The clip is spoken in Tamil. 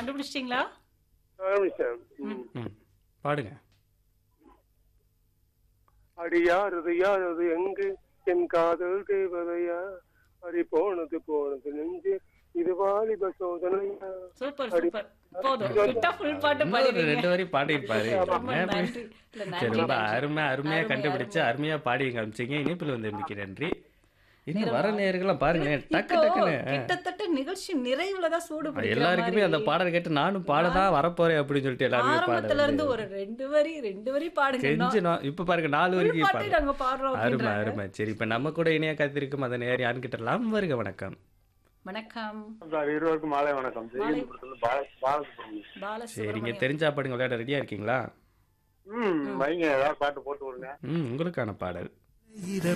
கண்டுபிடிச்சிட்டீங்களா ஆரம்பிச்சேன் ம். ம் பாடுங்க அடி யாரது யாரது எங்கு என் காதல் தேவதையா அடி போனது போனது நெஞ்சு இது வாலிப சோதனையா சூப்பர் சூப்பர் போதும் விட்டா ஃபுல் பாட்டு இன்னொரு பாடிடுவீங்க ரெண்டு வரி பாடியிருப்பாரு ரொம்ப என்ன இப்படி? நன்றி இல்ல, சரி நன்றி ரொம்ப நன்றி. அருமை அருமையா அருமை, கண்டுபிடிச்சு அருமை. அருமையா பாடி காமிச்சீங்க இனிப்பில் வந்து மிக்க நன்றி இன்னும் நேரம் வர நேர்கள்லாம் பாருங்க டக்கு இப்போ டக்குன்னு கிட்டத்தட்ட நிகழ்ச்சி நிறைவுல தான் சூடு பிடிக்கிற எல்லாருக்குமே அந்த மாதிரி. பாடல் கேட்டு நானும் பாடதான் வரப்போறேன் அப்படின்னு சொல்லிட்டு எல்லாருமே ஆரம்பத்துல இருந்து பாடல் ஒரு ரெண்டு வரி ரெண்டு வரி பாடுங்க கெஞ்சு நான் இப்ப பாருங்க நாலு full வரைக்கும் பாட்டே பாடு நாங்க பாடுறோம் அருமை அப்படின்றாங்க. அருமை சரி இப்ப நம்ம கூட இணைய காத்திருக்கும் அந்த நேர் யாருன்னு கிட்டலாம் வருக வணக்கம் வணக்கம் சார் இருவருக்கும் மாலை வணக்கம் மாலை. செய்திப்புறத்துல பால- பாலசுப்ரமணியம் சரிங்க பாலசுப்ரமணியம் தெரிஞ்சா பாடுங்க விளையாட ரெடியா இருக்கீங்களா ம் வைங்க ஏதாவது பாட்டு போட்டு விடுங்க ம் உங்களுக்கான பாடல் இர